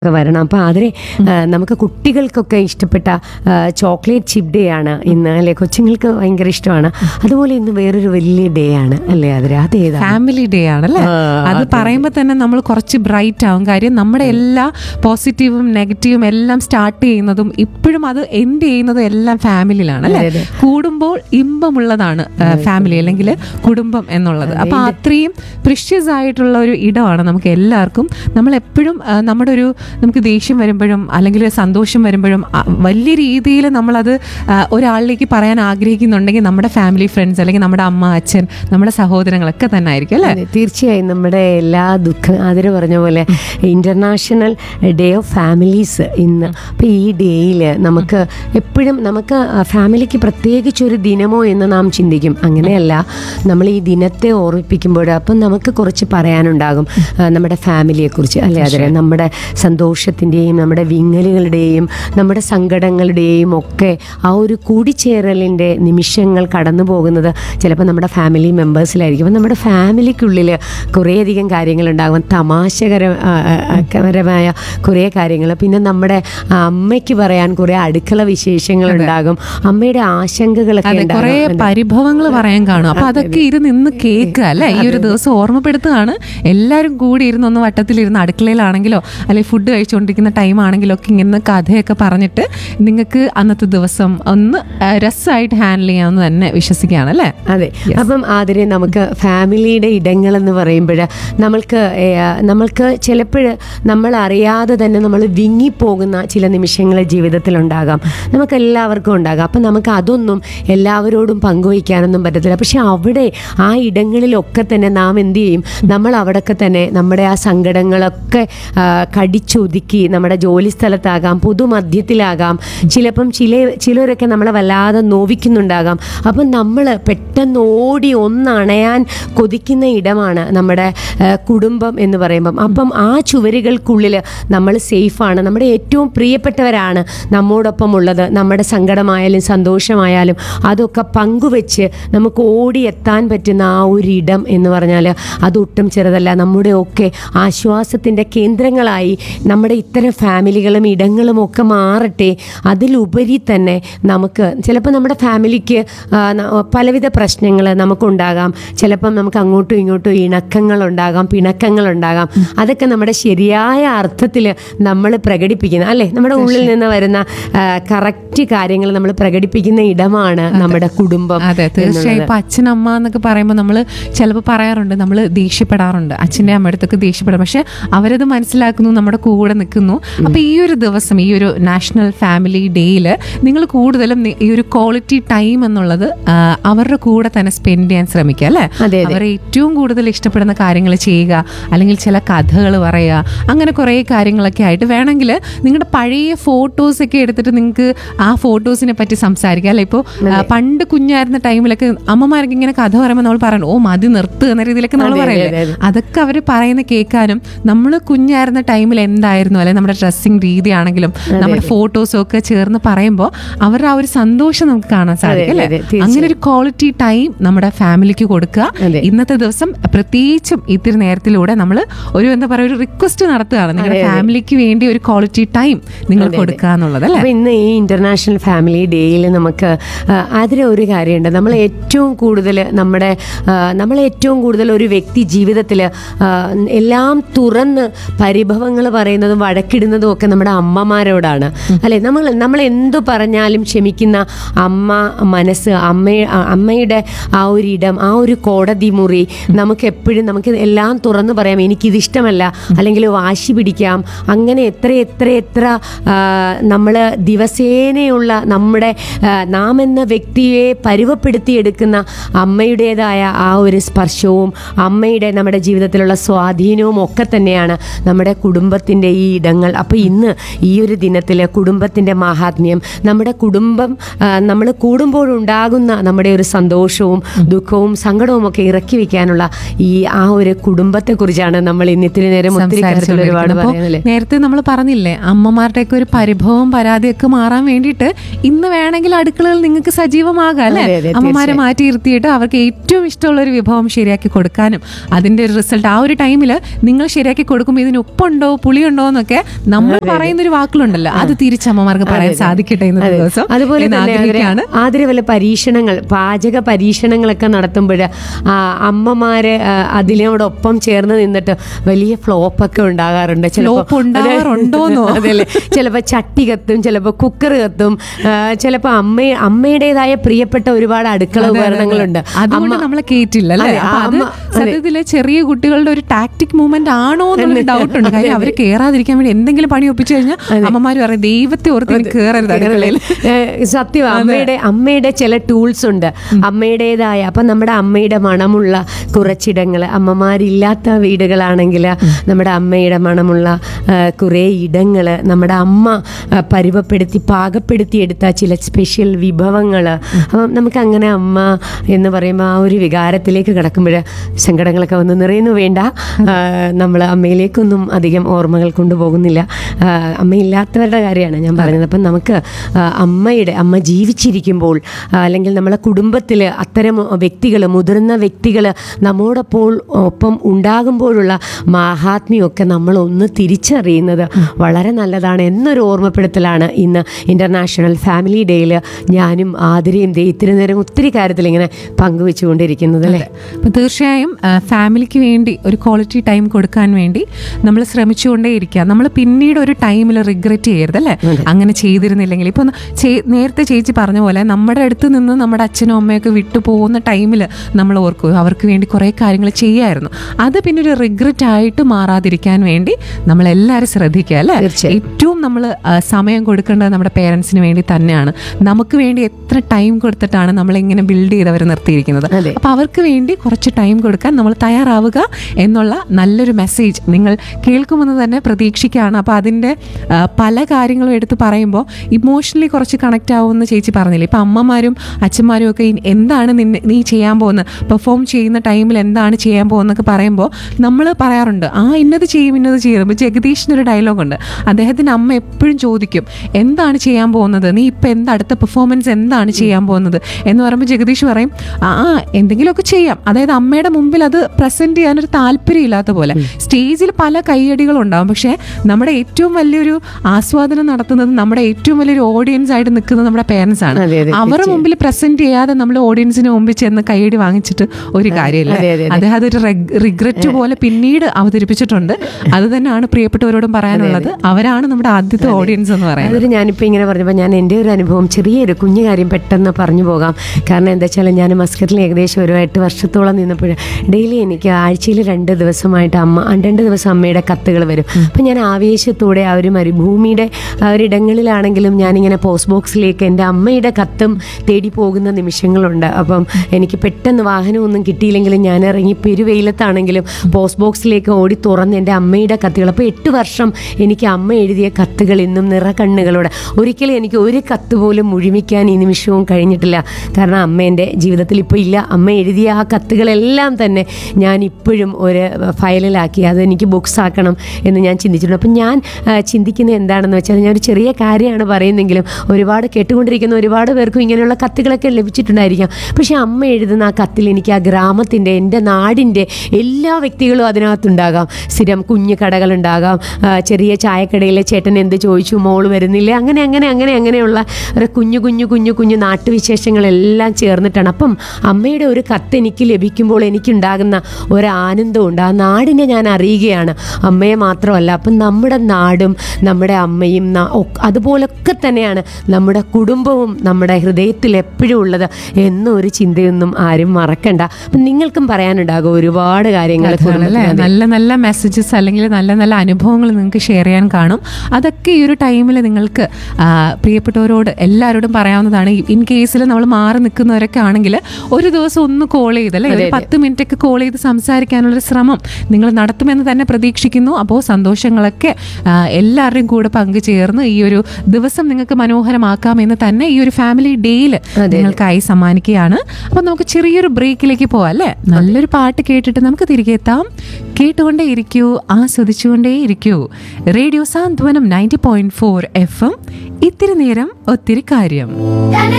ഒക്കെ വരണം അപ്പോൾ അതിന് നമുക്ക് കുട്ടികൾക്കൊക്കെ ഇഷ്ടപ്പെട്ട ചോക്ലേറ്റ് ചിപ്പ് ഡേ ആണ് ഇന്ന് അല്ലെ കൊച്ചുങ്ങൾക്ക് ഭയങ്കര ഇഷ്ടമാണ് അതുപോലെ ഇന്ന് വേറൊരു വലിയ ഡേ ആണ് അല്ലേ അതിന് അതേതാ ഫാമിലി ഡേ ആണല്ലേ ആ, അത് പറയുമ്പോൾ തന്നെ നമ്മൾ കുറച്ച് ബ്രൈറ്റ് ആവും കാര്യം നമ്മുടെ എല്ലാ പോസിറ്റീവും നെഗറ്റീവും എല്ലാം സ്റ്റാർട്ട് ചെയ്യുന്നതും ഇപ്പോഴും അത് എൻഡ് ചെയ്യുന്നതും എല്ലാം ഫാമിലിയിലാണ് അല്ലേ അതെ, അതെ. കൂടുമ്പോൾ ഇമ്പമുള്ളതാണ് ഫാമിലി അല്ലെങ്കിൽ കുടുംബം എന്നുള്ളത് അപ്പൊ അത്രയും പ്രിഷ്യസ് ആയിട്ടുള്ള ഒരു ഇടമാണ് നമുക്ക് എല്ലാവർക്കും നമ്മൾ എപ്പോഴും ആ, നമ്മുടെ ഒരു നമുക്ക് ദേഷ്യം വരുമ്പോഴും അല്ലെങ്കിൽ സന്തോഷം വരുമ്പോഴും ആ, വലിയ രീതിയിൽ നമ്മളത് ആ, ഒരാളിലേക്ക് പറയാൻ ആഗ്രഹിക്കുന്നുണ്ടെങ്കിൽ നമ്മുടെ ഫാമിലി ഫ്രണ്ട്സ് അല്ലെങ്കിൽ നമ്മുടെ അമ്മ അച്ഛൻ നമ്മുടെ സഹോദരങ്ങളൊക്കെ തന്നെ ആയിരിക്കും അല്ലേ അതെ, തീർച്ചയായും നമ്മുടെ എല്ലാ ദുഃഖം അതിന് പറഞ്ഞ പോലെ ഇന്റർനാഷണൽ ഡേ ഓഫ് ഫാമിലീസ് ഇന്ന് അപ്പോൾ ഈ ഡേയിൽ നമുക്ക് എപ്പോഴും നമുക്ക് ഫാമിലിക്ക് പ്രത്യേകിച്ച് ഒരു ദിനമോ എന്ന് നാം ചിന്തിക്കും അങ്ങനെയല്ല നമ്മൾ ഈ ദിനത്തെ ഓർമ്മിപ്പിക്കുമ്പോൾ അപ്പം നമുക്ക് കുറച്ച് പറയാനുണ്ടാകും ആ, നമ്മുടെ ഫാമിലിയെക്കുറിച്ച് അല്ലേ അതെ നമ്മുടെ സന്തോഷത്തിൻ്റെയും നമ്മുടെ വിങ്ങലുകളുടെയും നമ്മുടെ സങ്കടങ്ങളുടെയും ഒക്കെ ആ ഒരു കൂടിച്ചേരലിൻ്റെ നിമിഷങ്ങൾ കടന്നു പോകുന്നത് ചിലപ്പോൾ നമ്മുടെ ഫാമിലി മെമ്പേഴ്സിലായിരിക്കും അപ്പം നമ്മുടെ ഫാമിലിക്കുള്ളിൽ കുറേയധികം കാര്യങ്ങളുണ്ടാകും തമാശകര ആ, ആ, ആ, കരമായ കുറേ കാര്യങ്ങൾ പിന്നെ നമ്മുടെ അമ്മയ്ക്ക് പറയാൻ കുറേ അടുക്കള വിശേഷങ്ങളുണ്ടാകും അമ്മയുടെ ആശങ്കകളൊക്കെ അതെ കുറെ ഉണ്ടാകും പരിഭവങ്ങൾ പറയാൻ കാണും അപ്പൊ അതൊക്കെ ഇരുന്ന് ഇന്ന് കേൾക്കുക അല്ലെ ഈ ഒരു ദിവസം ഓർമ്മപ്പെടുത്തുകയാണ് എല്ലാവരും കൂടി ഇരുന്ന് ഒന്ന് വട്ടത്തിലിരുന്ന് അടുക്കളയിലാണെങ്കിലോ അല്ലെങ്കിൽ ഫുഡ് കഴിച്ചുകൊണ്ടിരിക്കുന്ന ടൈം ആണെങ്കിലോ ഒക്കെ ഇങ്ങനെ കഥയൊക്കെ പറഞ്ഞിട്ട് നിങ്ങൾക്ക് അന്നത്തെ ദിവസം ഒന്ന് ആ, രസമായിട്ട് ഹാൻഡിൽ ചെയ്യാമെന്ന് തന്നെ വിശ്വസിക്കുകയാണ് അല്ലേ അതെ അപ്പം ആതിരെ നമുക്ക് ഫാമിലിയുടെ ഇടങ്ങളെന്ന് പറയുമ്പോൾ നമ്മൾക്ക് ഏ, നമ്മൾക്ക് ചിലപ്പോൾ നമ്മൾ അറിയാതെ തന്നെ നമ്മൾ വിങ്ങിപ്പോകുന്ന ചില നിമിഷങ്ങൾ ജീവിതത്തിലുണ്ടാകാം നമുക്ക് എല്ലാവർക്കും ഉണ്ടാകാം അപ്പം നമുക്ക് അതൊന്നും എല്ലാവരോടും പങ്കുവയ്ക്കാനൊന്നും പറ്റത്തില്ല പക്ഷെ അവിടെ ആ ഇടങ്ങളിലൊക്കെ തന്നെ നാം എന്ത് ചെയ്യും നമ്മൾ അവിടെയൊക്കെ തന്നെ നമ്മുടെ ആ സങ്കടങ്ങളൊക്കെ ആ, കടിച്ചൊതുക്കി നമ്മുടെ ജോലി സ്ഥലത്താകാം പൊതുമധ്യത്തിലാകാം ചിലപ്പം ചില ചിലരൊക്കെ നമ്മളെ വല്ലാതെ നോവിക്കുന്നുണ്ടാകാം അപ്പം നമ്മൾ പെട്ടെന്ന് ഓടി ഒന്നണയാൻ കൊതിക്കുന്ന ഇടമാണ് നമ്മുടെ ആ, കുടുംബം എന്ന് പറയുമ്പം അപ്പം ആ ചുവരുകൾക്കുള്ളിൽ നമ്മൾ സേഫാണ് നമ്മുടെ ഏറ്റവും പ്രിയപ്പെട്ടവരാണ് നമ്മോടൊപ്പം ഉള്ളത് നമ്മുടെ സങ്കടമായാലും സന്തോഷമായാലും അതൊക്കെ പങ്കുവെച്ച് നമുക്ക് ഓടിയെത്താൻ പറ്റുന്ന ആ ഒരു ഇടം എന്ന് പറഞ്ഞാൽ അതൊട്ടും ചെറുതല്ല നമ്മുടെ ഒക്കെ ആശ്വാസത്തിൻ്റെ കേന്ദ്രങ്ങളായി നമ്മുടെ ഇത്തരം ഫാമിലികളും ഇടങ്ങളും ഒക്കെ മാറട്ടെ അതിലുപരി തന്നെ നമുക്ക് ചിലപ്പോൾ നമ്മുടെ ഫാമിലിക്ക് ആ, ന- പലവിധ പ്രശ്നങ്ങൾ നമുക്കുണ്ടാകാം ചിലപ്പം നമുക്ക് അങ്ങോട്ടും ഇങ്ങോട്ടും ഇണക്കങ്ങളുണ്ടാകാം പിണക്കങ്ങളുണ്ടാകാം അതൊക്കെ നമ്മുടെ ശരിയായ അർത്ഥത്തിൽ നമ്മൾ പ്രകടിപ്പിക്കുന്ന അല്ലേ നമ്മുടെ ഉള്ളിൽ നിന്ന് വരുന്ന കറക്റ്റ് കാര്യങ്ങൾ നമ്മൾ പ്രകടിപ്പിക്കുന്ന ഇടമാണ് നമ്മുടെ കുടുംബം അതെ തീർച്ചയായും ഇപ്പൊ അച്ഛനമ്മ എന്നൊക്കെ പറയുമ്പോൾ നമ്മൾ ചിലപ്പോൾ പറയാറുണ്ട് നമ്മൾ ദേഷ്യപ്പെടാറുണ്ട് അച്ഛൻ്റെ അമ്മയുടെ അടുത്തൊക്കെ ദേഷ്യപ്പെടാം പക്ഷെ അവരത് മനസ്സിലാക്കുന്നു നമ്മുടെ കൂടെ നിൽക്കുന്നു അപ്പൊ ഈ ഒരു ദിവസം ഈ ഒരു നാഷണൽ ഫാമിലി ഡേയിൽ നിങ്ങൾ കൂടുതലും നി- ഈ ഒരു ക്വാളിറ്റി ടൈം എന്നുള്ളത് ആ, അവരുടെ കൂടെ തന്നെ സ്പെൻഡ് ചെയ്യാൻ ശ്രമിക്കുക അല്ലേ അതെ, അതെ. അവരെ ഏറ്റവും കൂടുതൽ ഇഷ്ടപ്പെടുന്ന കാര്യങ്ങൾ ചെയ്യുക അല്ലെങ്കിൽ ചില കഥകൾ പറയുക അങ്ങനെ കുറേ കാര്യങ്ങളൊക്കെ ആയിട്ട് വേണമെങ്കിൽ നിങ്ങളുടെ പഴയ ഫോട്ടോസ് ഒക്കെ എടുത്തിട്ട് നിങ്ങൾക്ക് ആ ഫോട്ടോസിനെ പറ്റി സംസാരിക്കാം അല്ലെ ഇപ്പോൾ പണ്ട് കുഞ്ഞായിരുന്ന ടൈമിലൊക്കെ അമ്മമാർക്ക് ഇങ്ങനെ കഥ പറയുമ്പോൾ നമ്മൾ പറയണം ഓ മതി നിർത്തുക എന്ന രീതിയിലൊക്കെ നമ്മൾ അതെ, അതെ, പറയില്ലേ അതെ. അതൊക്കെ അവർ പറയുന്ന കേൾക്കാനും നമ്മൾ കുഞ്ഞായിരുന്ന ടൈമിൽ എന്തായിരുന്നു അല്ലെ നമ്മുടെ ഡ്രസ്സിങ് രീതിയാണെങ്കിലും നമ്മുടെ ഫോട്ടോസും ഒക്കെ ചേർന്ന് പറയുമ്പോൾ അവരുടെ ആ ഒരു സന്തോഷം നമുക്ക് കാണാൻ സാധിക്കും അല്ലേ അതെ, തീർച്ചയായും. അങ്ങനെ ഒരു ക്വാളിറ്റി ടൈം നമ്മുടെ ഫാമിലിക്ക് കൊടുക്കുക അതെ. ഇന്നത്തെ ദിവസം പ്രത്യേകിച്ചും ഇത്തിരി നേരത്തിലൂടെ നമ്മൾ ഒരു എന്താ പറയുക ഒരു റിക്വസ്റ്റ് നടത്തുകയാണ് നിങ്ങളുടെ ഫാമിലിക്ക് വേണ്ടി ഒരു ക്വാളിറ്റി ടൈം നിങ്ങൾ കൊടുക്കുക എന്നുള്ളത് അല്ലേ അപ്പൊ ഇന്ന് ഈ ഇന്റർനാഷണൽ ഫാമിലി ഡേയിൽ നമുക്ക് ആ, അതിൽ ഒരു കാര്യമുണ്ട് നമ്മൾ ഏറ്റവും കൂടുതൽ നമ്മുടെ ആ, നമ്മൾ ഏറ്റവും കൂടുതൽ ഒരു വ്യക്തി ജീവിതത്തിൽ എല്ലാം തുറന്ന് പരിഭവങ്ങൾ പറയുന്നതും വഴക്കിടുന്നതും ഒക്കെ നമ്മുടെ അമ്മമാരോടാണ് അല്ലെ നമ്മൾ നമ്മൾ എന്തു പറഞ്ഞാലും ക്ഷമിക്കുന്ന അമ്മ മനസ്സ് അമ്മ അമ്മയുടെ ആ ഒരു ഇടം ആ ഒരു കോടതി മുറി നമുക്ക് എപ്പോഴും നമുക്ക് എല്ലാം തുറന്നു പറയാം എനിക്കിത് ഇഷ്ടമല്ല അല്ലെങ്കിൽ വാശി പിടിക്കാം അങ്ങനെ എത്ര എത്ര എത്ര നമ്മൾ ദിവസേനയുള്ള നമ്മുടെ ആ, നാം എന്ന വ്യക്തിയെ പരുവപ്പെടുത്തിയെടുക്കുന്ന അമ്മയുടേതായ ആ ഒരു സ്പർശവും അമ്മയുടെ നമ്മുടെ ജീവിതത്തിലുള്ള സ്വാധീനവും ഒക്കെ തന്നെയാണ് നമ്മുടെ കുടുംബത്തിൻ്റെ ഈ ഇടങ്ങൾ അപ്പോൾ ഇന്ന് ഈ ഒരു ദിനത്തിൽ കുടുംബത്തിൻ്റെ മാഹാത്മ്യം നമ്മുടെ കുടുംബം നമ്മൾ കൂടുമ്പോഴുണ്ടാകുന്ന നമ്മുടെ ഒരു സന്തോഷവും ദുഃഖവും സങ്കടവും ഒക്കെ ഇറക്കി വെക്കാനുള്ള ഈ ആ ഒരു കുടുംബത്തെക്കുറിച്ചാണ് നമ്മൾ ഇന്ന് ഇത്തിരി നേരം ഒത്തിരി കാര്യത്തിൽ ഒരുപാട് സംസാരിച്ചുകൊണ്ടിരിക്കുന്നത്. അപ്പോ പറയുന്നില്ലേ നേരത്തെ നമ്മൾ പറഞ്ഞില്ലേ അമ്മമാരുടെയൊക്കെ ഒരു പരിഭവം പരാതിയൊക്കെ മാറാൻ വേണ്ടിയിട്ട് ഇന്ന് വേണമെങ്കിൽ അടുക്കളകൾ നിങ്ങൾക്ക് സജീവമാകാം അല്ലെ അതെ, അതെ, അമ്മമാരെ മാറ്റി ഇരുത്തിയിട്ട് അവർക്ക് ഏറ്റവും ഇഷ്ടമുള്ള ഒരു വിഭവം ശരിയാക്കി കൊടുക്കാനും അതിന്റെ ഒരു റിസൾട്ട് ആ ഒരു ടൈമിൽ നിങ്ങൾ ശരിയാക്കി കൊടുക്കുമ്പോൾ ഇതിന് ഉപ്പുണ്ടോ പുളിയുണ്ടോ ഉണ്ടോ എന്നൊക്കെ നമ്മൾ പറയുന്ന ഒരു വാക്കുകളുണ്ടല്ലോ അത് തിരിച്ചമ്മമാർക്ക് പറയാൻ സാധിക്കട്ടെ ഇന്നത്തെ ദിവസം അതുപോലെ എന്ന് തന്നെ ആഗ്രഹിക്കുകയാണ് ആതിര വല്ല പരീക്ഷണങ്ങൾ പാചക പരീക്ഷണങ്ങളൊക്കെ നടത്തുമ്പോൾ അമ്മമാര് ആ, അതിനോടൊപ്പം ചേർന്ന് നിന്നിട്ട് വലിയ ഫ്ലോപ്പ് ഒക്കെ ഉണ്ടാകാറുണ്ട് ചിലപ്പോ- Flop ഉണ്ടാവാറുണ്ടോന്നോ? അതെല്ലേ ചിലപ്പോ ചട്ടി കത്തും ചിലപ്പോ കുക്കർ കത്തും ആ, ചിലപ്പോ അമ്മ അമ്മയുടേതായ പ്രിയപ്പെട്ട ഒരുപാട് അടുക്കള ഉപകരണങ്ങളുണ്ട് അതുകൊണ്ട് നമ്മളെ കേറ്റില്ല അല്ലേ അതെ, അപ്പൊ അത് അമ്മ- സത്യത്തില് ചെറിയ കുട്ടികളുടെ ഒരു ടാക്ടിക് മൂവ്മെന്റ് ആണോ എന്നുള്ള ഡൗട്ട് ഉണ്ട് കാര്യം അവര് കേറാതിരിക്കാൻ വേണ്ടി എന്തെങ്കിലും പണി ഒപ്പിച്ചു കഴിഞ്ഞാൽ അമ്മമാര് പറയും ദൈവത്തെ ഓർത്ത് ഇനി കേറരുത് അടുക്കളയിൽ ഏഹ് സത്യം അമ്മയുടെ അമ്മയുടെ ചില ടൂൾസ് ഉണ്ട് അമ്മയുടേതായ അപ്പൊ നമ്മുടെ അമ്മയുടെ മണമുള്ള കുറച്ചിടങ്ങൾ അമ്മമാരില്ലാത്ത വീടുകളാണെങ്കിൽ നമ്മുടെ അമ്മയുടെ മണമുള്ള ഏഹ്, കുറേ ഇടങ്ങൾ നമ്മുടെ അമ്മ ഏഹ്, പരുവപ്പെടുത്തി പാകപ്പെടുത്തി എടുത്ത ചില സ്പെഷ്യൽ വിഭവങ്ങൾ അപ്പം നമുക്ക് അങ്ങനെ അമ്മ എന്ന് പറയുമ്പോൾ ആ ഒരു വികാരത്തിലേക്ക് കിടക്കുമ്പോൾ സങ്കടങ്ങളൊക്കെ വന്ന് നിറയുന്നു വേണ്ട നമ്മൾ അമ്മയിലേക്കൊന്നും അധികം ഓർമ്മകൾ കൊണ്ടുപോകുന്നില്ല ആ, അമ്മയില്ലാത്തവരുടെ കാര്യമാണ് ഞാൻ പറഞ്ഞത് അപ്പം നമുക്ക് ആ, അമ്മയുടെ അമ്മ ജീവിച്ചിരിക്കുമ്പോൾ ആ, അല്ലെങ്കിൽ നമ്മളെ കുടുംബത്തിൽ അത്തരം വ്യക്തികൾ മുതിർന്ന വ്യക്തികൾ നമ്മോടൊപ്പോൾ ഒപ്പം ഉണ്ടാകുമ്പോഴുള്ള മാഹാത്മ്യമൊക്കെ നമ്മൾ ഒന്ന് തിരിച്ചറിയുന്നത് വളരെ നല്ലതാണ് എന്നൊരു ഓർമ്മപ്പെടുത്തലാണ് ഇന്ന് ഇൻ്റർനാഷണൽ ഫാമിലി ഡേയിൽ ഞാനും ആതിരയും ദേ ഇത്തിരി നേരം ഒത്തിരി കാര്യത്തിൽ ഇങ്ങനെ പങ്കുവെച്ചുകൊണ്ടിരിക്കുന്നത് അല്ലേ അപ്പൊ തീർച്ചയായും ആ, ഫാമിലിക്ക് വേണ്ടി ഒരു ക്വാളിറ്റി ടൈം കൊടുക്കാൻ വേണ്ടി നമ്മൾ ശ്രമിച്ചുകൊണ്ടേ ഇരിക്കുക നമ്മൾ പിന്നീട് ഒരു ടൈമിൽ റിഗ്രറ്റ് ചെയ്യരുത് അല്ലേ അങ്ങനെ ചെയ്തിരുന്നില്ലെങ്കിൽ ഇപ്പൊ ഒന്ന് ചേ- നേരത്തെ ചേച്ചി പറഞ്ഞ പോലെ നമ്മുടെ അടുത്ത് നിന്ന് നമ്മുടെ അച്ഛനും അമ്മയൊക്കെ വിട്ടു പോകുന്ന ടൈമിൽ നമ്മൾ ഓർക്കും അവർക്ക് വേണ്ടി കുറേ കാര്യങ്ങൾ ചെയ്യായിരുന്നു അത് പിന്നെ ഒരു റിഗ്രറ്റ് ആയിട്ട് മാറാതിരിക്കാൻ വേണ്ടി നമ്മൾ എല്ലാവരും ശ്രദ്ധിക്കുക അല്ലേ തീർച്ചയായും. ഏറ്റവും നമ്മൾ സമയം കൊടുക്കേണ്ടത് നമ്മുടെ പേരൻസിന് വേണ്ടി തന്നെയാണ് നമുക്ക് വേണ്ടി എത്ര ടൈം കൊടുത്തിട്ടാണ് നമ്മൾ ഇങ്ങനെ ബിൽഡ് ചെയ്തവർ നിർത്തിയിരിക്കുന്നത് അതെ. അപ്പൊ അവർക്ക് വേണ്ടി കുറച്ച് ടൈം കൊടുക്കാൻ നമ്മൾ തയ്യാറാവുക എന്നുള്ള നല്ലൊരു മെസ്സേജ് നിങ്ങൾ കേൾക്കുമെന്ന് തന്നെ പ്രതീക്ഷിക്കുകയാണ് അപ്പോൾ അതിൻ്റെ ആ, പല കാര്യങ്ങളും എടുത്ത് പറയുമ്പോൾ ഇമോഷണലി കുറച്ച് കണക്റ്റ് ആവുമെന്ന് ചേച്ചി പറഞ്ഞില്ലേ ഇപ്പം അമ്മമാരും അച്ഛന്മാരും ഒക്കെ ഇനി എന്താണ് നിന്നെ നീ ചെയ്യാൻ പോകുന്നത് പെർഫോം ചെയ്യുന്ന ടൈമിൽ എന്താണ് ചെയ്യാൻ പോകുന്നതൊക്കെ പറയുമ്പോൾ നമ്മൾ പറയാറുണ്ട് ആ ഇന്നത് ചെയ്യും ഇന്നത് ചെയ്യും ഇപ്പോൾ ജഗദീഷിനൊരു ഡയലോഗുണ്ട് അദ്ദേഹത്തിൻ്റെ അമ്മ എപ്പോഴും ചോദിക്കും എന്താണ് ചെയ്യാൻ പോകുന്നത് നീ ഇപ്പം എന്താ അടുത്ത പെർഫോമൻസ് എന്താണ് ചെയ്യാൻ പോകുന്നത് എന്ന് പറയുമ്പോൾ ജഗദീഷ് പറയും ആ ആ, എന്തെങ്കിലുമൊക്കെ ചെയ്യാം അതായത് അമ്മയുടെ മുമ്പിൽ അത് പ്രസന്റ് ചെയ്യാനൊരു താല്പര്യം ഇല്ലാത്ത പോലെ സ്റ്റേജിൽ പല കൈയടികളും ഉണ്ടാവും പക്ഷേ നമ്മുടെ ഏറ്റവും വലിയൊരു ആസ്വാദനം നടത്തുന്നത് നമ്മുടെ ഏറ്റവും വലിയൊരു ഓഡിയൻസ് ആയിട്ട് നിൽക്കുന്നത് നമ്മുടെ പേരൻസ് ആണ് അതെ, അതെ, അവരുടെ മുമ്പിൽ പ്രസന്റ് ചെയ്യാതെ നമ്മൾ ഓഡിയൻസിന് മുമ്പിൽ ചെന്ന് കൈയടി വാങ്ങിച്ചിട്ട് ഒരു കാര്യമില്ല അതെ, അതെ, അതെ. അദ്ദേഹം അതൊരു റിഗ്രറ്റ് പോലെ പിന്നീട് അവതരിപ്പിച്ചിട്ടുണ്ട് അത് തന്നെയാണ് പ്രിയപ്പെട്ടവരോടും പറയാനുള്ളത് അവരാണ് നമ്മുടെ ആദ്യത്തെ ഓഡിയൻസ് എന്ന് പറയുന്നത് അതൊരു ഞാനിപ്പോൾ ഇങ്ങനെ പറഞ്ഞപ്പോൾ ഞാൻ എൻ്റെ ഒരു അനുഭവം ചെറിയൊരു കുഞ്ഞു കാര്യം പെട്ടെന്ന് പറഞ്ഞു പോകാം കാരണം എന്താ വെച്ചാൽ ഞാൻ മസ്കറ്റിൽ ഏകദേശം ഒരു എട്ട് വർഷത്തോളം നിന്നപ്പോൾ ഡെയിലി എനിക്ക് ആഴ്ചയിൽ രണ്ട് ദിവസമായിട്ട് അമ്മ രണ്ട് ദിവസം അമ്മയുടെ കത്തുകൾ വരും അപ്പം ഞാൻ ആവേശത്തോടെ ആ ഒരു മരുഭൂമിയുടെ ആ ഒരിടങ്ങളിലാണെങ്കിലും ഞാനിങ്ങനെ പോസ്റ്റ് ബോക്സിലേക്ക് എൻ്റെ അമ്മയുടെ കത്തും തേടി പോകുന്ന നിമിഷങ്ങളുണ്ട് അപ്പം എനിക്ക് പെട്ടെന്ന് വാഹനമൊന്നും കിട്ടിയില്ലെങ്കിലും ഞാൻ ഇറങ്ങി പെരുവെയിലത്താണെങ്കിലും പോസ്റ്റ് ബോക്സിലേക്ക് ഓടി തുറന്ന് എൻ്റെ അമ്മയുടെ കത്തുകൾ അപ്പോൾ എട്ട് വർഷം എനിക്ക് അമ്മ എഴുതിയ കത്തുകൾ ഇന്നും നിറകണ്ണുകളോടെ ഒരിക്കലും എനിക്ക് ഒരു കത്ത് പോലും മുഴുമിക്കാൻ ഈ നിമിഷവും കഴിഞ്ഞിട്ടില്ല കാരണം അമ്മ എൻ്റെ ജീവിതത്തിൽ ഇപ്പോൾ ഇല്ല അമ്മ എഴുതിയ ആ കത്തുകളെല്ലാം തന്നെ ഞാൻ ഇപ്പോഴും ഒരു ഫയലിലാക്കി അത് എനിക്ക് ബുക്സ് ആക്കണം എന്ന് ഞാൻ ചിന്തിച്ചിട്ടുണ്ട് അപ്പം ഞാൻ ആ, ചിന്തിക്കുന്നത് എന്താണെന്ന് വെച്ചാൽ ഞാൻ ഒരു ചെറിയ കാര്യമാണ് പറയുന്നെങ്കിലും ഒരുപാട് കേട്ടുകൊണ്ടിരിക്കുന്ന ഒരുപാട് പേർക്കും ഇങ്ങനെയുള്ള കത്തുകളൊക്കെ ലഭിച്ചിട്ടുണ്ടായിരിക്കാം പക്ഷേ അമ്മ എഴുതുന്ന ആ കത്തിൽ എനിക്ക് ആ ഗ്രാമത്തിൻ്റെ എൻ്റെ നാടിൻ്റെ എല്ലാ വ്യക്തികളും അതിനകത്തുണ്ടാകാം സ്ഥിരം കുഞ്ഞു കടകളുണ്ടാകാം ആ, ചെറിയ ചായക്കടയിലെ ചേട്ടൻ എന്ത് ചോദിച്ചു മോള് വരുന്നില്ല അങ്ങനെ അങ്ങനെ അങ്ങനെ അങ്ങനെയുള്ള ഒരു കുഞ്ഞു കുഞ്ഞു കുഞ്ഞു കുഞ്ഞു നാട്ടുവിശേഷങ്ങളെല്ലാം ചേർന്നിട്ടാണ് അപ്പം അമ്മയുടെ ഒരു കത്ത് എനിക്ക് ലഭിക്കുമ്പോൾ എനിക്കുണ്ടാകുന്ന ഒരു ആനന്ദമുണ്ട് ആ നാടിനെ ഞാൻ അറിയുകയാണ് അമ്മയെ മാത്രമല്ല അപ്പം നമ്മുടെ നാടും നമ്മുടെ അമ്മയും ന- ഒ- അതുപോലൊക്കെ തന്നെയാണ് നമ്മുടെ കുടുംബവും നമ്മുടെ ഹൃദയത്തിൽ എപ്പോഴും ഉള്ളത് എന്നൊരു ചിന്തയൊന്നും ആരും മറക്കണ്ട അപ്പം നിങ്ങൾക്കും പറയാനുണ്ടാകും ഒരുപാട് കാര്യങ്ങൾ അല്ലേ നല്ല നല്ല മെസ്സേജസ് അല്ലെങ്കിൽ നല്ല നല്ല അനുഭവങ്ങൾ നിങ്ങൾക്ക് ഷെയർ ചെയ്യാൻ കാണും അതൊക്കെ ഈ ഒരു ടൈമിൽ നിങ്ങൾക്ക് ആ, പ്രിയപ്പെട്ടവരോട് എല്ലാവരോടും പറയാവുന്നതാണ് ഇൻ കേസിൽ നമ്മൾ മാറി നിൽക്കുന്നവരൊക്കെ ആണെങ്കിൽ ഒരു ദിവസം ഒന്ന് കോൾ ചെയ്ത് അല്ലേ ഒരു പത്ത് മിനിറ്റ് ഒക്കെ കോൾ ചെയ്ത് സംസാരിക്കാനുള്ളൊരു ശ്രമം നിങ്ങൾ നടത്തുമെന്ന് തന്നെ പ്രതീക്ഷിക്കുന്നു അപ്പോൾ സന്തോഷങ്ങളൊക്കെ ആ, എല്ലാവരുടെയും കൂടെ പങ്കുചേർന്ന് ഈ ഒരു ദിവസം നിങ്ങൾക്ക് മനോഹരമാക്കാമെന്ന് തന്നെ ഈ ഒരു ഫാമിലി ഡേയിൽ നിങ്ങൾക്കായി സമ്മാനിക്കുകയാണ് അപ്പോൾ നമുക്ക് ചെറിയൊരു ബ്രേക്കിലേക്ക് പോവാം അല്ലേ നല്ലൊരു പാട്ട് കേട്ടിട്ട് നമുക്ക് തിരികെ എത്താം കേട്ടുകൊണ്ടേ ഇരിക്കൂ ആസ്വദിച്ചുകൊണ്ടേ ഇരിക്കൂ radio Santhwanam ninety point four F M ഇത്തിരി നേരം ഒത്തിരി കാര്യം തന